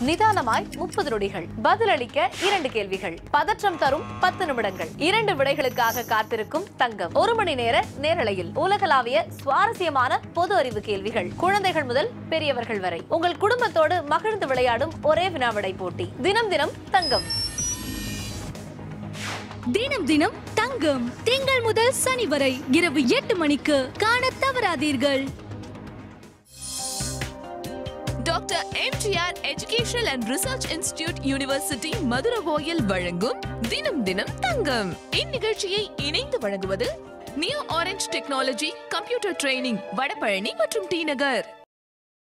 நிதானமாய் முப்பது நொடிகள் பதிலளிக்க இரண்டு கேள்விகள் பதற்றம் தரும் பத்து நிமிடங்கள் இரண்டு விடைகளுக்காக காத்திருக்கும் தங்கம் ஒரு மணி நேர நேரலையில் உலகளாவிய சுவாரஸ்யமான பொது அறிவு கேள்விகள் குழந்தைகள் முதல் பெரியவர்கள் வரை உங்கள் குடும்பத்தோடு மகிழ்ந்து விளையாடும் ஒரே வினாவிடை போட்டி தினம் தினம் தங்கம் தினம் தினம் தங்கம் திங்கள் முதல் சனி வரை இரவு எட்டு மணிக்கு காண தவறாதீர்கள் doctor MGR educational and research institute university மதுரவோயில் வழங்கும் தினம் தினம் தங்கம் இந்நிகழ்ச்சியை இணைந்து வழங்குவது new orange technology computer training Vadapalani மற்றும் டி நகர்